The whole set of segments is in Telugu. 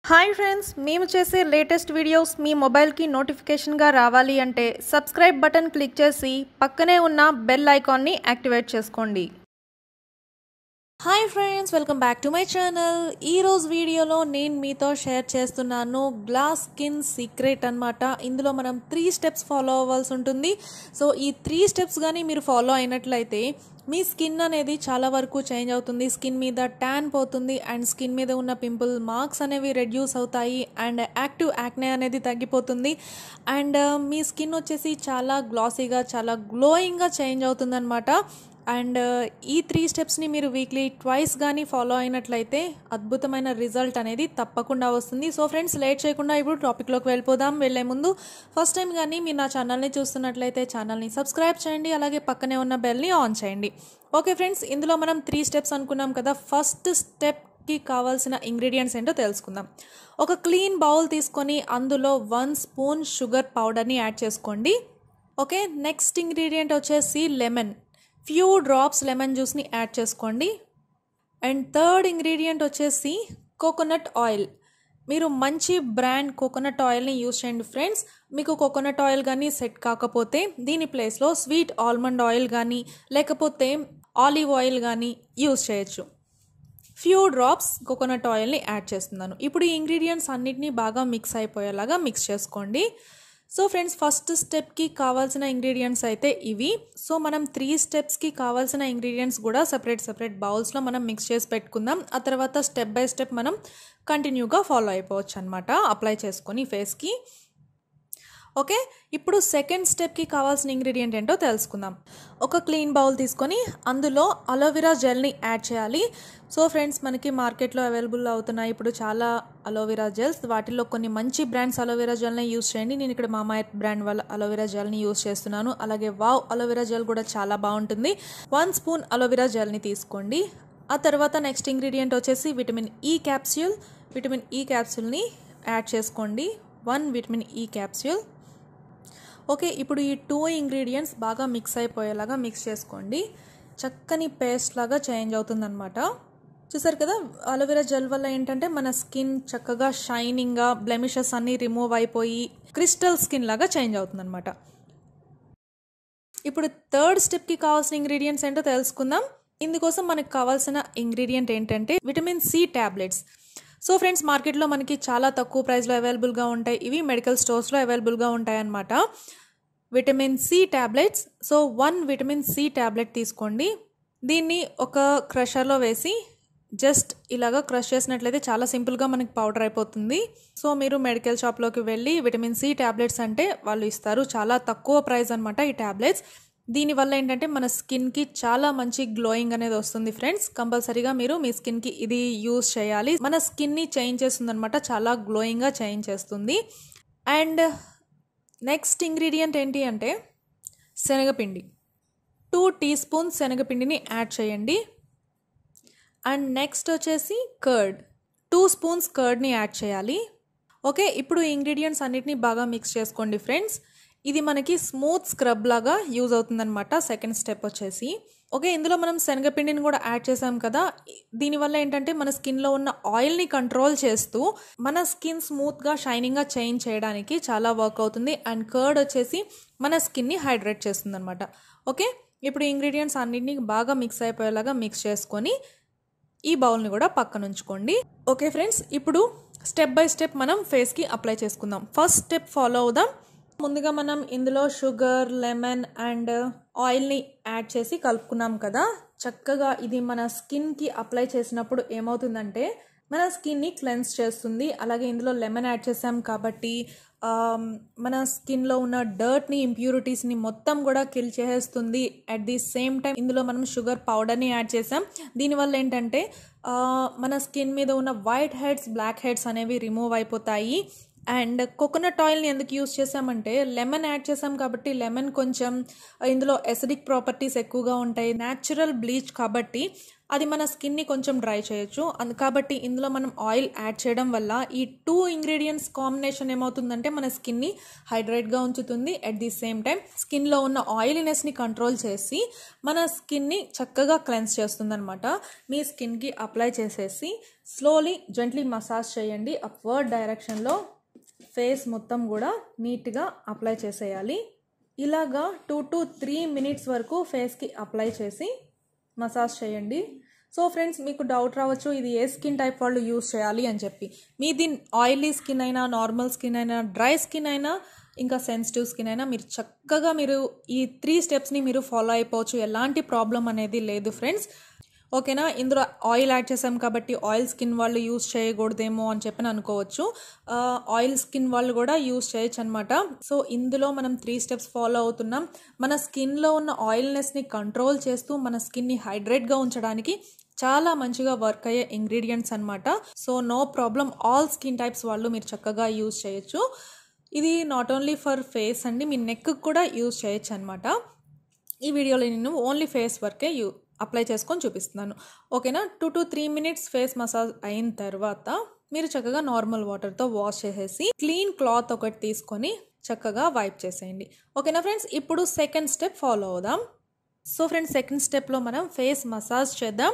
హాయ్ ఫ్రెండ్స్ మేము చేసే లేటెస్ట్ వీడియోస్ మీ మొబైల్కి నోటిఫికేషన్గా రావాలి అంటే సబ్స్క్రైబ్ బటన్ క్లిక్ చేసి పక్కనే ఉన్న బెల్ ఐకాన్ని యాక్టివేట్ చేసుకోండి hi friends welcome back to my channel ఈరోజు వీడియోలో నేను మీతో షేర్ చేస్తున్నాను గ్లాస్ స్కిన్ సీక్రెట్ అనమాట ఇందులో మనం త్రీ స్టెప్స్ ఫాలో అవ్వాల్సి ఉంటుంది సో ఈ త్రీ స్టెప్స్ కానీ మీరు ఫాలో అయినట్లయితే మీ స్కిన్ అనేది చాలా వరకు చేంజ్ అవుతుంది స్కిన్ మీద ట్యాన్ పోతుంది అండ్ స్కిన్ మీద ఉన్న పింపుల్ మార్క్స్ అనేవి రెడ్యూస్ అవుతాయి అండ్ యాక్టివ్ యాక్నే అనేది తగ్గిపోతుంది అండ్ మీ స్కిన్ వచ్చేసి చాలా గ్లాసీగా చాలా గ్లోయింగ్గా చేంజ్ అవుతుందన్నమాట అండ్ ఈ త్రీ స్టెప్స్ని మీరు వీక్లీ ట్వైస్ కానీ ఫాలో అయినట్లయితే అద్భుతమైన రిజల్ట్ అనేది తప్పకుండా వస్తుంది సో ఫ్రెండ్స్ లేట్ చేయకుండా ఇప్పుడు టాపిక్లోకి వెళ్ళిపోదాం వెళ్ళే ముందు ఫస్ట్ టైం కానీ మీరు నా ఛానల్ని చూస్తున్నట్లయితే ఛానల్ని సబ్స్క్రైబ్ చేయండి అలాగే పక్కనే ఉన్న బెల్ని ఆన్ చేయండి ఓకే ఫ్రెండ్స్ ఇందులో మనం త్రీ స్టెప్స్ అనుకున్నాం కదా ఫస్ట్ స్టెప్కి కావాల్సిన ఇంగ్రీడియంట్స్ ఏంటో తెలుసుకుందాం ఒక క్లీన్ బౌల్ తీసుకొని అందులో వన్ స్పూన్ షుగర్ పౌడర్ని యాడ్ చేసుకోండి ఓకే నెక్స్ట్ ఇంగ్రీడియంట్ వచ్చేసి లెమన్ ఫ్యూ డ్రాప్స్ లెమన్ జ్యూస్ని యాడ్ చేసుకోండి అండ్ థర్డ్ ఇంగ్రీడియంట్ వచ్చేసి కోకోనట్ ఆయిల్ మీరు మంచి బ్రాండ్ కోకోనట్ ఆయిల్ని యూస్ చేయండి ఫ్రెండ్స్ మీకు కోకోనట్ ఆయిల్ కానీ సెట్ కాకపోతే దీని ప్లేస్లో స్వీట్ ఆల్మండ్ ఆయిల్ కానీ లేకపోతే ఆలివ్ ఆయిల్ కానీ యూస్ చేయొచ్చు ఫ్యూ డ్రాప్స్ కోకోనట్ ఆయిల్ని యాడ్ చేస్తున్నాను ఇప్పుడు ఈ ఇంగ్రీడియంట్స్ అన్నిటినీ బాగా మిక్స్ అయిపోయేలాగా మిక్స్ చేసుకోండి సో ఫ్రెండ్స్ ఫస్ట్ స్టెప్కి కావాల్సిన ఇంగ్రీడియంట్స్ అయితే ఇవి సో మనం త్రీ స్టెప్స్కి కావాల్సిన ఇంగ్రీడియంట్స్ కూడా సపరేట్ సపరేట్ బౌల్స్లో మనం మిక్స్ చేసి పెట్టుకుందాం ఆ తర్వాత స్టెప్ బై స్టెప్ మనం కంటిన్యూగా ఫాలో అయిపోవచ్చు అనమాట అప్లై చేసుకొని ఫేస్కి ఓకే ఇప్పుడు సెకండ్ స్టెప్కి కావాల్సిన ఇంగ్రీడియంట్ ఏంటో తెలుసుకుందాం ఒక క్లీన్ బౌల్ తీసుకొని అందులో అలోవెరా జెల్ని యాడ్ చేయాలి సో ఫ్రెండ్స్ మనకి మార్కెట్లో అవైలబుల్ అవుతున్నాయి ఇప్పుడు చాలా అలోవెరా జెల్స్ వాటిల్లో కొన్ని మంచి బ్రాండ్స్ అలోవెరా జెల్ని యూస్ చేయండి నేను ఇక్కడ మామాయత్ బ్రాండ్ వాళ్ళ అలోవెరా జెల్ని యూస్ చేస్తున్నాను అలాగే వావ్ అలోవెరా జెల్ కూడా చాలా బాగుంటుంది వన్ స్పూన్ అలోవెరా జెల్ని తీసుకోండి ఆ తర్వాత నెక్స్ట్ ఇంగ్రీడియంట్ వచ్చేసి vitamin E capsule vitamin E క్యాప్సూల్ని యాడ్ చేసుకోండి one vitamin E capsule okay ఇప్పుడు ఈ టూ ఇంగ్రీడియంట్స్ బాగా మిక్స్ అయిపోయేలాగా మిక్స్ చేసుకోండి చక్కని పేస్ట్ లాగా చేంజ్ అవుతుందన్నమాట చూసారు కదా అలోవెరా జెల్ వల్ల ఏంటంటే మన స్కిన్ చక్కగా షైనింగ్గా బ్లెమిషెస్ అన్నీ రిమూవ్ అయిపోయి క్రిస్టల్ స్కిన్ లాగా చేంజ్ అవుతుందన్నమాట ఇప్పుడు థర్డ్ స్టెప్కి కావాల్సిన ఇంగ్రీడియంట్స్ ఏంటో తెలుసుకుందాం ఇందుకోసం మనకు కావాల్సిన ఇంగ్రీడియంట్ ఏంటంటే vitamin C tablets so friends మార్కెట్లో మనకి చాలా తక్కువ ప్రైస్లో అవైలబుల్గా ఉంటాయి ఇవి మెడికల్ స్టోర్స్లో అవైలబుల్గా ఉంటాయి అన్నమాట vitamin C tablets so one vitamin C tablet తీసుకోండి దీన్ని ఒక క్రషర్లో వేసి జస్ట్ ఇలాగా క్రష్ చేసినట్లయితే చాలా సింపుల్గా మనకి పౌడర్ అయిపోతుంది సో మీరు మెడికల్ షాప్లోకి వెళ్ళి విటమిన్ సి ట్యాబ్లెట్స్ అంటే వాళ్ళు ఇస్తారు చాలా తక్కువ ప్రైస్ అనమాట ఈ ట్యాబ్లెట్స్ దీనివల్ల ఏంటంటే మన స్కిన్కి చాలా మంచి గ్లోయింగ్ అనేది వస్తుంది ఫ్రెండ్స్ కంపల్సరీగా మీరు మీ స్కిన్కి ఇది యూస్ చేయాలి మన స్కిన్ని చేంజ్ చేస్తుంది అనమాట చాలా గ్లోయింగ్గా చేంజ్ చేస్తుంది అండ్ నెక్స్ట్ ఇంగ్రీడియంట్ ఏంటి అంటే శనగపిండి టూ టీ స్పూన్ శనగపిండిని యాడ్ చేయండి అండ్ నెక్స్ట్ వచ్చేసి కర్డ్ టూ స్పూన్స్ కర్డ్ని యాడ్ చేయాలి ఓకే ఇప్పుడు ఇంగ్రీడియంట్స్ అన్నిటిని బాగా మిక్స్ చేసుకోండి ఫ్రెండ్స్ ఇది మనకి స్మూత్ స్క్రబ్ లాగా యూజ్ అవుతుందన్నమాట సెకండ్ స్టెప్ వచ్చేసి ఓకే ఇందులో మనం శనగపిండిని కూడా యాడ్ చేసాం కదా దీనివల్ల ఏంటంటే మన స్కిన్లో ఉన్న ఆయిల్ని కంట్రోల్ చేస్తూ మన స్కిన్ స్మూత్గా షైనింగ్గా చేంజ్ చేయడానికి చాలా వర్క్ అవుతుంది అండ్ కర్డ్ వచ్చేసి మన స్కిన్ని హైడ్రేట్ చేస్తుంది అనమాట ఓకే ఇప్పుడు ఇంగ్రీడియంట్స్ అన్నింటినీ బాగా మిక్స్ అయిపోయేలాగా మిక్స్ చేసుకొని ఈ బౌల్ని కూడా పక్కన ఉంచుకోండి ఓకే ఫ్రెండ్స్ ఇప్పుడు స్టెప్ బై స్టెప్ మనం ఫేస్కి అప్లై చేసుకుందాం ఫస్ట్ స్టెప్ ఫాలో అవుదాం ముందుగా మనం ఇందులో షుగర్ లెమన్ అండ్ ఆయిల్ని యాడ్ చేసి కలుపుకున్నాం కదా చక్కగా ఇది మన స్కిన్కి అప్లై చేసినప్పుడు ఏమవుతుందంటే మన స్కిన్ని క్లెన్స్ చేస్తుంది అలాగే ఇందులో లెమన్ యాడ్ చేసాం కాబట్టి మన స్కిన్లో ఉన్న డర్ట్ని ఇంప్యూరిటీస్ని మొత్తం కూడా కిల్ చేసేస్తుంది అట్ ది సేమ్ టైం ఇందులో మనం షుగర్ పౌడర్ని యాడ్ చేసాం దీనివల్ల ఏంటంటే మన స్కిన్ మీద ఉన్న వైట్ హెడ్స్ బ్లాక్ హెడ్స్ అనేవి రిమూవ్ అయిపోతాయి అండ్ కోకోనట్ ఆయిల్ని ఎందుకు యూస్ చేసామంటే లెమన్ యాడ్ చేసాం కాబట్టి లెమన్ కొంచెం ఇందులో ఎసిడిక్ ప్రాపర్టీస్ ఎక్కువగా ఉంటాయి న్యాచురల్ బ్లీచ్ కాబట్టి అది మన స్కిన్ని కొంచెం డ్రై చేయొచ్చు అందు కాబట్టి ఇందులో మనం ఆయిల్ యాడ్ చేయడం వల్ల ఈ టూ ఇంగ్రీడియంట్స్ కాంబినేషన్ ఏమవుతుందంటే మన స్కిన్ని హైడ్రేట్గా ఉంచుతుంది అట్ ది సేమ్ టైం స్కిన్లో ఉన్న ఆయిలీనెస్ని కంట్రోల్ చేసి మన స్కిన్ని చక్కగా క్లెన్స్ చేస్తుంది అనమాట మీ స్కిన్కి అప్లై చేసేసి స్లోలీ జెంట్లీ మసాజ్ చేయండి అప్వర్డ్ డైరెక్షన్లో ఫేస్ మొత్తం కూడా నీట్గా అప్లై చేసేయాలి ఇలాగా టూ టు త్రీ మినిట్స్ వరకు ఫేస్కి అప్లై చేసి మసాజ్ చేయండి సో ఫ్రెండ్స్ మీకు డౌట్ రావచ్చు ఇది ఏ స్కిన్ టైప్ వాళ్ళు యూస్ చేయాలి అని చెప్పి మీది ఆయిలీ స్కిన్ అయినా నార్మల్ స్కిన్ అయినా డ్రై స్కిన్ అయినా ఇంకా సెన్సిటివ్ స్కిన్ అయినా మీరు చక్కగా మీరు ఈ త్రీ స్టెప్స్ని మీరు ఫాలో అయిపోవచ్చు ఎలాంటి ప్రాబ్లం అనేది లేదు ఫ్రెండ్స్ ఓకేనా ఇందులో ఆయిల్ యాడ్ చేసాం కాబట్టి ఆయిల్ స్కిన్ వాళ్ళు యూస్ చేయకూడదేమో అని చెప్పి అనుకోవచ్చు ఆయిల్ స్కిన్ వాళ్ళు కూడా యూస్ చేయొచ్చు అనమాట సో ఇందులో మనం త్రీ స్టెప్స్ ఫాలో అవుతున్నాం మన స్కిన్లో ఉన్న ఆయిల్నెస్ని కంట్రోల్ చేస్తూ మన స్కిన్ని హైడ్రేట్గా ఉంచడానికి చాలా మంచిగా వర్క్ అయ్యే ఇంగ్రీడియంట్స్ అనమాట so no problem all skin types వాళ్ళు మీరు చక్కగా యూస్ చేయొచ్చు ఇది నాట్ ఓన్లీ ఫర్ ఫేస్ అండి మీ నెక్ కూడా యూస్ చేయొచ్చు అనమాట ఈ వీడియోలో నేను ఓన్లీ ఫేస్ వర్కే యూ అప్లై చేసుకొని చూపిస్తున్నాను ఓకేనా two to three minutes face massage అయిన తర్వాత మీరు చక్కగా నార్మల్ వాటర్తో వాష్ చేసేసి క్లీన్ క్లాత్ ఒకటి తీసుకొని చక్కగా వైప్ చేసేయండి ఓకేనా ఫ్రెండ్స్ ఇప్పుడు సెకండ్ స్టెప్ ఫాలో అవుదాం సో ఫ్రెండ్స్ సెకండ్ స్టెప్లో మనం ఫేస్ మసాజ్ చేద్దాం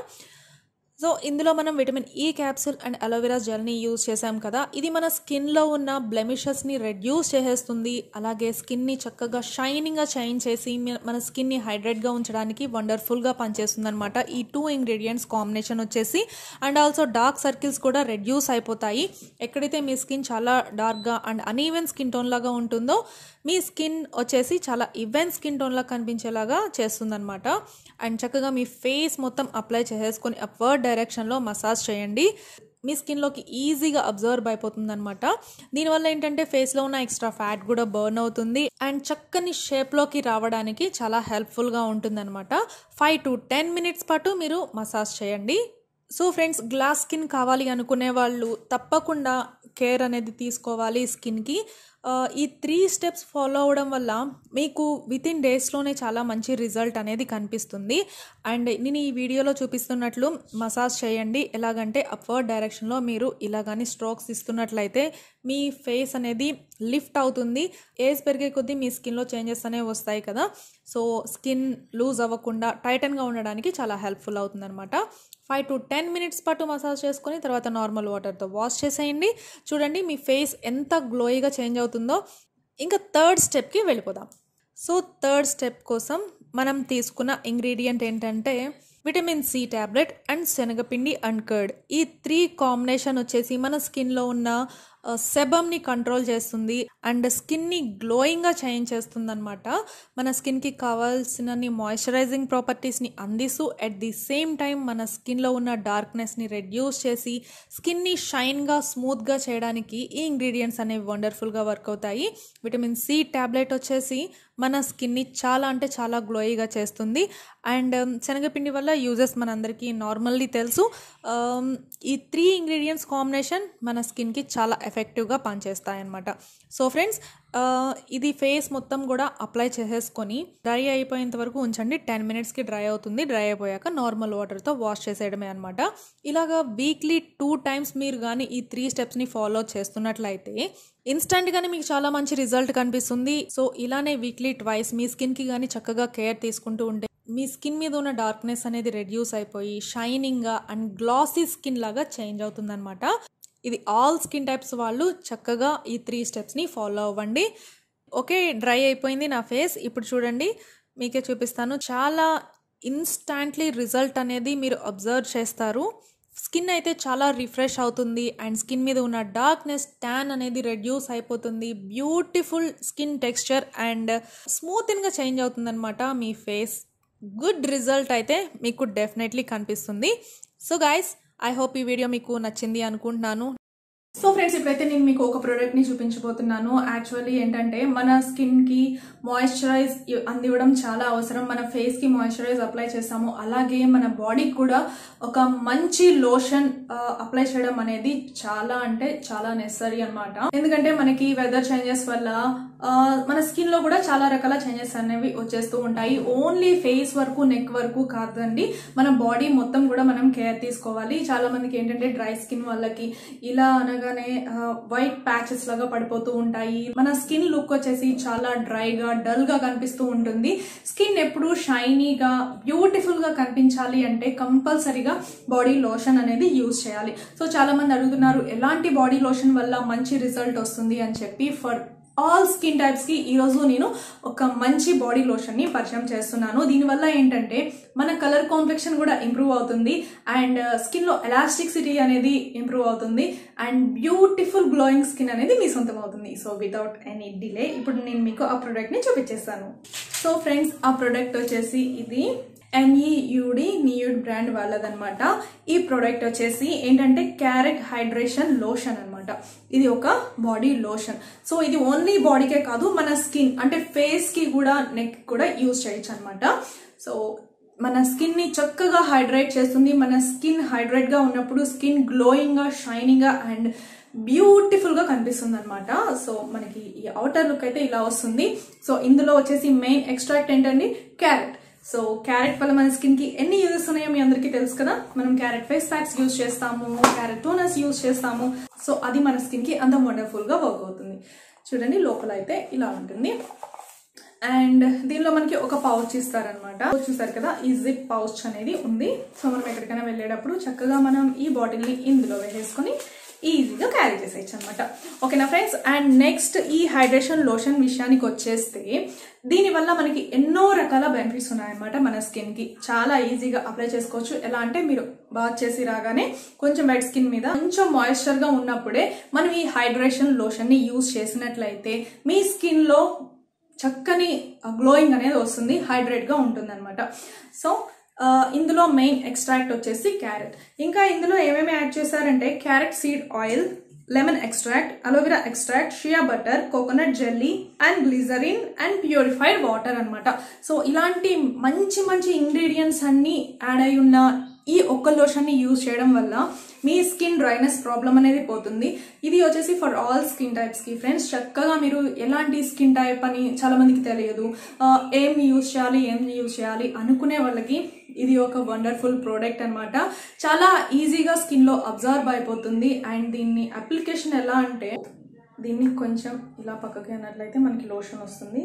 సో ఇందులో మనం vitamin E capsule and aloe vera జెల్ని యూజ్ చేసాం కదా ఇది మన స్కిన్లో ఉన్న బ్లెమిషెస్ని రెడ్యూస్ చేసేస్తుంది అలాగే స్కిన్ని చక్కగా షైనింగ్గా చేంజ్ చేసి మన స్కిన్ని హైడ్రేట్గా ఉంచడానికి వండర్ఫుల్గా పనిచేస్తుంది అనమాట ఈ టూ ఇంగ్రీడియంట్స్ కాంబినేషన్ వచ్చేసి అండ్ ఆల్సో డార్క్ సర్కిల్స్ కూడా రెడ్యూస్ అయిపోతాయి ఎక్కడైతే మీ స్కిన్ చాలా డార్క్గా అండ్ అనీవెన్ స్కిన్ టోన్ లాగా ఉంటుందో మీ స్కిన్ వచ్చేసి చాలా ఈవెన్ స్కిన్ టోన్లా కనిపించేలాగా చేస్తుందన్నమాట అండ్ చక్కగా మీ ఫేస్ మొత్తం అప్లై చేసేసుకొని అప్వర్డ్ డైరెక్షన్లో మసాజ్ చేయండి మీ స్కిన్లోకి ఈజీగా అబ్జర్వ్ అయిపోతుంది అనమాట దీనివల్ల ఏంటంటే ఫేస్లో ఉన్న ఎక్స్ట్రా ఫ్యాట్ కూడా బర్న్ అవుతుంది అండ్ చక్కని షేప్లోకి రావడానికి చాలా హెల్ప్ఫుల్గా ఉంటుందన్నమాట ఫైవ్ టు టెన్ మినిట్స్ పాటు మీరు మసాజ్ చేయండి సో ఫ్రెండ్స్ గ్లాస్ స్కిన్ కావాలి అనుకునే వాళ్ళు తప్పకుండా కేర్ అనేది తీసుకోవాలి స్కిన్కి ఈ త్రీ స్టెప్స్ ఫాలో అవడం వల్ల మీకు విత్ ఇన్ డేస్లోనే చాలా మంచి రిజల్ట్ అనేది కనిపిస్తుంది అండ్ నేను ఈ వీడియోలో చూపిస్తున్నట్లు మసాజ్ చేయండి ఎలాగంటే అప్వర్డ్ డైరెక్షన్లో మీరు ఇలా కానీ స్ట్రోక్స్ ఇస్తున్నట్లయితే మీ ఫేస్ అనేది లిఫ్ట్ అవుతుంది ఏజ్ పెరిగే కొద్దీ మీ స్కిన్లో చేంజెస్ అనేవి వస్తాయి కదా సో స్కిన్ లూజ్ అవ్వకుండా టైటన్గా ఉండడానికి చాలా హెల్ప్ఫుల్ అవుతుంది అనమాట ఫైవ్ టు టెన్ మినిట్స్ పాటు మసాజ్ చేసుకొని తర్వాత నార్మల్ వాటర్తో వాష్ చేసేయండి చూడండి మీ ఫేస్ ఎంత గ్లోయిగా చేంజ్ అవుతుందో ఇంకా థర్డ్ స్టెప్కి వెళ్ళిపోదాం సో థర్డ్ స్టెప్ కోసం మనం తీసుకున్న ఇంగ్రీడియంట్ ఏంటంటే విటమిన్ సి ట్యాబ్లెట్ అండ్ శనగపిండి అండ్ కర్డ్ ఈ త్రీ కాంబినేషన్ వచ్చేసి మన స్కిన్లో ఉన్న సెబమ్ని కంట్రోల్ చేస్తుంది అండ్ స్కిన్ని గ్లోయింగ్గా చేంజ్ చేస్తుంది అనమాట మన స్కిన్కి కావాల్సినన్ని మాయిశ్చరైజింగ్ ప్రాపర్టీస్ని అందిస్తూ అట్ ది సేమ్ టైం మన స్కిన్లో ఉన్న డార్క్నెస్ని రెడ్యూస్ చేసి స్కిన్ని షైన్గా స్మూత్గా చేయడానికి ఈ ఇంగ్రీడియంట్స్ అనేవి వండర్ఫుల్గా వర్క్ అవుతాయి విటమిన్ సి ట్యాబ్లెట్ వచ్చేసి మన స్కిన్ని చాలా అంటే చాలా గ్లోయిగా చేస్తుంది అండ్ శనగపిండి వల్ల యూజెస్ మనందరికీ నార్మల్లీ తెలుసు ఈ త్రీ ఇంగ్రీడియంట్స్ కాంబినేషన్ మన స్కిన్కి చాలా ఎఫెక్టివ్గా పనిచేస్తాయన్నమాట సో ఫ్రెండ్స్ ఇది ఫేస్ మొత్తం కూడా అప్లై చేసేసుకొని డ్రై అయిపోయేంత వరకు ఉంచండి టెన్ మినిట్స్కి డ్రై అవుతుంది డ్రై అయిపోయాక నార్మల్ వాటర్తో వాష్ చేసేయడమే అనమాట ఇలాగా వీక్లీ టూ టైమ్స్ మీరు కానీ ఈ త్రీ స్టెప్స్ని ఫాలో చేస్తున్నట్లయితే ఇన్స్టెంట్గానే మీకు చాలా మంచి రిజల్ట్ కనిపిస్తుంది సో ఇలానే వీక్లీ ట్వైస్ మీ స్కిన్కి కానీ చక్కగా కేర్ తీసుకుంటూ ఉంటే మీ స్కిన్ మీద ఉన్న డార్క్నెస్ అనేది రెడ్యూస్ అయిపోయి షైనింగ్గా అండ్ గ్లాసీ స్కిన్ లాగా చేంజ్ అవుతుందన్నమాట ఇది ఆల్ స్కిన్ టైప్స్ వాళ్ళు చక్కగా ఈ త్రీ స్టెప్స్ని ఫాలో అవ్వండి ఓకే డ్రై అయిపోయింది నా ఫేస్ ఇప్పుడు చూడండి మీకే చూపిస్తాను చాలా ఇన్స్టాంట్లీ రిజల్ట్ అనేది మీరు అబ్జర్వ్ చేస్తారు స్కిన్ అయితే చాలా రిఫ్రెష్ అవుతుంది అండ్ స్కిన్ మీద ఉన్న డార్క్నెస్ ట్యాన్ అనేది రెడ్యూస్ అయిపోతుంది బ్యూటిఫుల్ స్కిన్ టెక్స్చర్ అండ్ స్మూత్గా చేంజ్ అవుతుందన్నమాట మీ ఫేస్ గుడ్ రిజల్ట్ అయితే మీకు డెఫినెట్లీ కనిపిస్తుంది సో గాయస్ ఐ హోప్ ఈ వీడియో మీకు నచ్చింది అనుకుంటున్నాను సో ఫ్రెండ్స్ ఇప్పుడైతే నేను మీకు ఒక ప్రోడక్ట్ ని చూపించబోతున్నాను యాక్చువల్లీ ఏంటంటే మన స్కిన్ కి మాయిశ్చరైజ్ అందివ్వడం చాలా అవసరం మన ఫేస్ కి మాయిశ్చరైజ్ అప్లై చేస్తాము అలాగే మన బాడీకి కూడా ఒక మంచి లోషన్ అప్లై చేయడం అనేది చాలా అంటే చాలా నెసరీ అన్నమాట ఎందుకంటే మనకి వెదర్ చేంజెస్ వల్ల ఆ, మన స్కిన్ లో కూడా చాలా రకాల చేంజెస్ అనేవి వచ్చేస్తూ ఉంటాయి ఓన్లీ ఫేస్ వరకు నెక్ వరకు కాదండి మన బాడీ మొత్తం కూడా మనం కేర్ తీసుకోవాలి చాలా మందికి ఏంటంటే డ్రై స్కిన్ వాళ్ళకి ఇలా అనగానే వైట్ ప్యాచెస్ లాగా పడిపోతూ ఉంటాయి మన స్కిన్ లుక్ వచ్చేసి చాలా డ్రైగా డల్ గా కనిపిస్తూ ఉంటుంది స్కిన్ ఎప్పుడు షైనీగా బ్యూటిఫుల్ గా కనిపించాలి అంటే కంపల్సరీగా బాడీ లోషన్ అనేది యూజ్ చేయాలి సో చాలా మంది అడుగుతున్నారు ఎలాంటి బాడీ లోషన్ వల్ల మంచి రిజల్ట్ వస్తుంది అని చెప్పి ఫర్ ఆల్ స్కిన్ టైప్స్ కి ఈ రోజు నేను ఒక మంచి బాడీ లోషన్ ని పరిచయం చేస్తున్నాను దీనివల్ల ఏంటంటే మన కలర్ కాంప్లెక్షన్ కూడా ఇంప్రూవ్ అవుతుంది అండ్ స్కిన్ లో ఎలాస్టిసిటీ అనేది ఇంప్రూవ్ అవుతుంది అండ్ బ్యూటిఫుల్ గ్లోయింగ్ స్కిన్ అనేది మీ సొంతం అవుతుంది సో వితౌట్ ఎనీ డిలే ఇప్పుడు నేను మీకు ఆ ప్రోడక్ట్ ని చూపించేస్తాను సో ఫ్రెండ్స్ ఆ ప్రోడక్ట్ వచ్చేసి ఇది ఎన్ఈయుడి నియూడ్ బ్రాండ్ వాళ్ళదనమాట ఈ ప్రోడక్ట్ వచ్చేసి ఏంటంటే క్యారెట్ హైడ్రేషన్ లోషన్ అన్నమాట ఇది ఒక బాడీ లోషన్ సో ఇది ఓన్లీ బాడీకే కాదు మన స్కిన్ అంటే ఫేస్ కి కూడా నెక్ కూడా యూజ్ చేయొచ్చు అనమాట సో మన స్కిన్ ని చక్కగా హైడ్రేట్ చేస్తుంది మన స్కిన్ హైడ్రేట్ గా ఉన్నప్పుడు స్కిన్ గ్లోయింగ్ గా షైనింగ్ గా అండ్ బ్యూటిఫుల్ గా కనిపిస్తుంది అనమాట సో మనకి ఈ అవుటర్ లుక్ అయితే ఇలా వస్తుంది సో ఇందులో వచ్చేసి మెయిన్ ఎక్స్ట్రాక్ట్ ఏంటండి క్యారెట్ సో క్యారెట్ వల్ల మన స్కిన్ కి ఎన్ని యూజెస్ ఉన్నాయో మీ అందరికీ తెలుసు కదా మనం క్యారెట్ ఫేస్ ప్యాక్స్ యూజ్ చేస్తాము క్యారెట్ టోనర్స్ యూజ్ చేస్తాము సో అది మన స్కిన్ కి అంత వండర్ఫుల్ గా వర్క్ అవుతుంది చూడండి లోపల అయితే ఇలా ఉంటుంది అండ్ దీనిలో మనకి ఒక పౌచ్ ఇస్తారనమాట చూసారు కదా ఈ జిప్ పౌచ్ అనేది ఉంది సో మనం ఎక్కడికైనా వెళ్ళేటప్పుడు చక్కగా మనం ఈ బాటిల్ ని ఇందులో వేసేసుకొని ఈజీగా క్యారీ చేసేయచ్చు అనమాట ఓకేనా ఫ్రెండ్స్ అండ్ నెక్స్ట్ ఈ హైడ్రేషన్ లోషన్ విషయానికి వచ్చేస్తే దీనివల్ల మనకి ఎన్నో రకాల బెనిఫిట్స్ ఉన్నాయన్నమాట మన స్కిన్ కి చాలా ఈజీగా అప్లై చేసుకోవచ్చు ఎలా అంటే మీరు బాత్ చేసి రాగానే కొంచెం వెట్ స్కిన్ మీద కొంచెం మాయిశ్చర్ గా ఉన్నప్పుడే మనం ఈ హైడ్రేషన్ లోషన్ ని యూజ్ చేసినట్లయితే మీ స్కిన్ లో చక్కని గ్లోయింగ్ అనేది వస్తుంది హైడ్రేట్ గా ఉంటుంది అనమాట సో ఆ, ఇందులో మెయిన్ ఎక్స్ట్రాక్ట్ వచ్చేసి క్యారెట్ ఇంకా ఇందులో ఏమేమి యాడ్ చేశారంటే carrot seed oil lemon extract aloe vera extract shea butter coconut jelly and glycerin and purified water అన్నమాట సో ఇలాంటి మంచి మంచి ఇంగ్రీడియంట్స్ అన్ని యాడ్ అయి ఉన్న ఈ ఒక్క లోషన్ ని యూజ్ చేయడం వల్ల మీ స్కిన్ డ్రైనెస్ ప్రాబ్లం అనేది పోతుంది ఇది వచ్చేసి ఫర్ ఆల్ స్కిన్ టైప్స్ కి ఫ్రెండ్స్ చక్కగా మీరు ఎలాంటి స్కిన్ టైప్ అని చాలా మందికి తెలియదు ఆ, ఏం యూజ్ చేయాలి ఏం యూజ్ చేయాలి అనుకునే వాళ్ళకి ఇది ఒక వండర్ఫుల్ ప్రోడక్ట్ అన్నమాట చాలా ఈజీగా స్కిన్ లో అబ్జర్వ్ అయిపోతుంది అండ్ దీన్ని అప్లికేషన్ ఎలా అంటే దీన్ని కొంచెం ఇలా పక్కకి అన్నట్లయితే మనకి లోషన్ వస్తుంది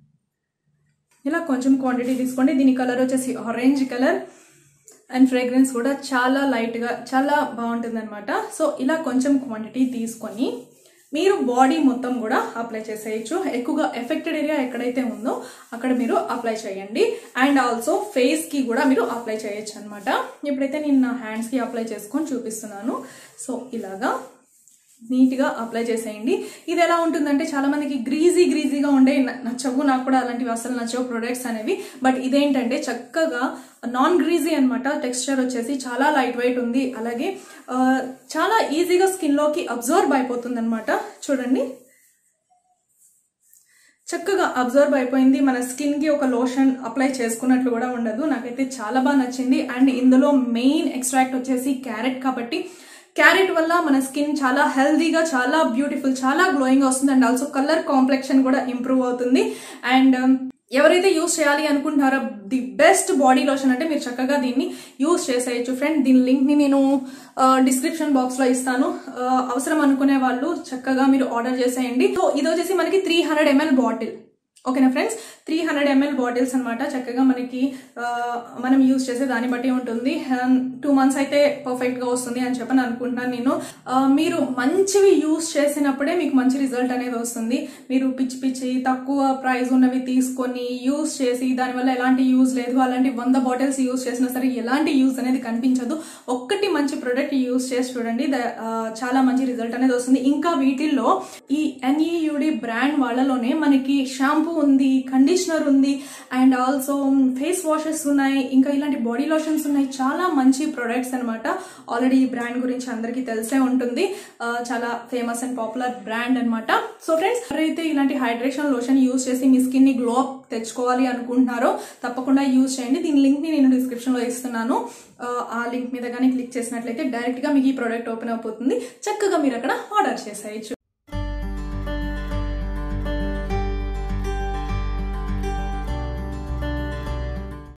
ఇలా కొంచెం క్వాంటిటీ తీసుకోండి దీని కలర్ వచ్చేసి ఆరెంజ్ కలర్ అండ్ ఫ్రేగ్రెన్స్ కూడా చాలా లైట్గా చాలా బాగుంటుంది అనమాట సో ఇలా కొంచెం క్వాంటిటీ తీసుకొని మీరు బాడీ మొత్తం కూడా అప్లై చేసేయచ్చు ఎక్కువగా ఎఫెక్టెడ్ ఏరియా ఎక్కడైతే ఉందో అక్కడ మీరు అప్లై చేయండి అండ్ ఆల్సో ఫేస్ కి కూడా మీరు అప్లై చేయొచ్చు అనమాట ఇప్పుడైతే నేను నా హ్యాండ్స్ కి అప్లై చేసుకొని చూపిస్తున్నాను సో ఇలాగా నీట్ గా అప్లై చేసేయండి ఇది ఎలా ఉంటుందంటే చాలా మందికి గ్రీజీ గ్రీజీగా ఉండే న- నచ్చవు నాకు కూడా అలాంటివి అసలు నచ్చవు ప్రొడక్ట్స్ అనేవి బట్ ఇదేంటంటే చక్కగా నాన్ గ్రీజీ అన్నమాట టెక్స్చర్ వచ్చేసి చాలా లైట్ వెయిట్ ఉంది అలాగే ఆ, చాలా ఈజీగా స్కిన్ లోకి అబ్జర్వ్ అయిపోతుంది అనమాట చూడండి చక్కగా అబ్జర్వ్ అయిపోయింది మన స్కిన్ కి ఒక లోషన్ అప్లై చేసుకున్నట్లు కూడా ఉండదు నాకైతే చాలా బాగా నచ్చింది అండ్ ఇందులో మెయిన్ ఎక్స్ట్రాక్ట్ వచ్చేసి క్యారెట్ కాబట్టి క్యారెట్ వల్ల మన స్కిన్ చాలా హెల్దీగా చాలా బ్యూటిఫుల్ చాలా గ్లోయింగ్ వస్తుంది అండ్ ఆల్సో కలర్ కాంప్లెక్షన్ కూడా ఇంప్రూవ్ అవుతుంది అండ్ ఎవరైతే యూస్ చేయాలి అనుకుంటున్నారో ది బెస్ట్ బాడీ లోషన్ అంటే మీరు చక్కగా దీన్ని యూస్ చేసేయచ్చు ఫ్రెండ్ దీని లింక్ ని నేను డిస్క్రిప్షన్ బాక్స్ లో ఇస్తాను ఆ, అవసరం అనుకునే వాళ్ళు చక్కగా మీరు ఆర్డర్ చేసేయండి సో ఇది వచ్చేసి మనకి త్రీ హండ్రెడ్ ఎంఎల్ బాటిల్ ఓకేనా friends three hundred ML bottles అనమాట చక్కగా మనకి ఆ, మనం యూజ్ చేసే దాన్ని బట్టి ఉంటుంది టూ మంత్స్ అయితే పర్ఫెక్ట్ గా వస్తుంది అని చెప్పని అనుకుంటున్నాను నేను ఆ, మీరు మంచివి యూజ్ చేసినప్పుడే మీకు మంచి రిజల్ట్ అనేది వస్తుంది మీరు పిచ్చి పిచ్చి తక్కువ ప్రైస్ ఉన్నవి తీసుకొని యూజ్ చేసి దానివల్ల ఎలాంటి యూజ్ లేదు అలాంటి వంద బాటిల్స్ యూజ్ చేసినా సరే ఎలాంటి యూజ్ అనేది కనిపించదు ఒక్కటి మంచి ప్రొడక్ట్ యూజ్ చేసి చూడండి ద- ఆ, చాలా మంచి రిజల్ట్ అనేది వస్తుంది ఇంకా వీటిల్లో ఈ ఎన్ఈయుడి బ్రాండ్ వాళ్ళలోనే మనకి షాంపూ ఉంది కండిషన్ కండిషనర్ ఉంది అండ్ ఆల్సో ఫేస్ వాషెస్ ఉన్నాయి ఇంకా ఇలాంటి బాడీ లోషన్స్ ఉన్నాయి చాలా మంచి ప్రొడక్ట్స్ అనమాట ఆల్రెడీ ఈ బ్రాండ్ గురించి అందరికీ తెలిసే ఉంటుంది ఆ, చాలా ఫేమస్ అండ్ పాపులర్ బ్రాండ్ అన్నమాట సో ఫ్రెండ్స్ ఎవరైతే ఇలాంటి హైడ్రేషన్ లోషన్ యూస్ చేసి మీ స్కిన్ ని గ్లో అప్ తెచ్చుకోవాలి అనుకుంటున్నారో తప్పకుండా యూజ్ చేయండి దీని లింక్ ని నేను డిస్క్రిప్షన్ లో ఇస్తున్నాను ఆ, ఆ లింక్ మీద కానీ క్లిక్ చేసినట్లయితే డైరెక్ట్ గా మీకు ఈ ప్రోడక్ట్ ఓపెన్ అయిపోతుంది చక్కగా మీరు అక్కడ ఆర్డర్ చేసేయచ్చు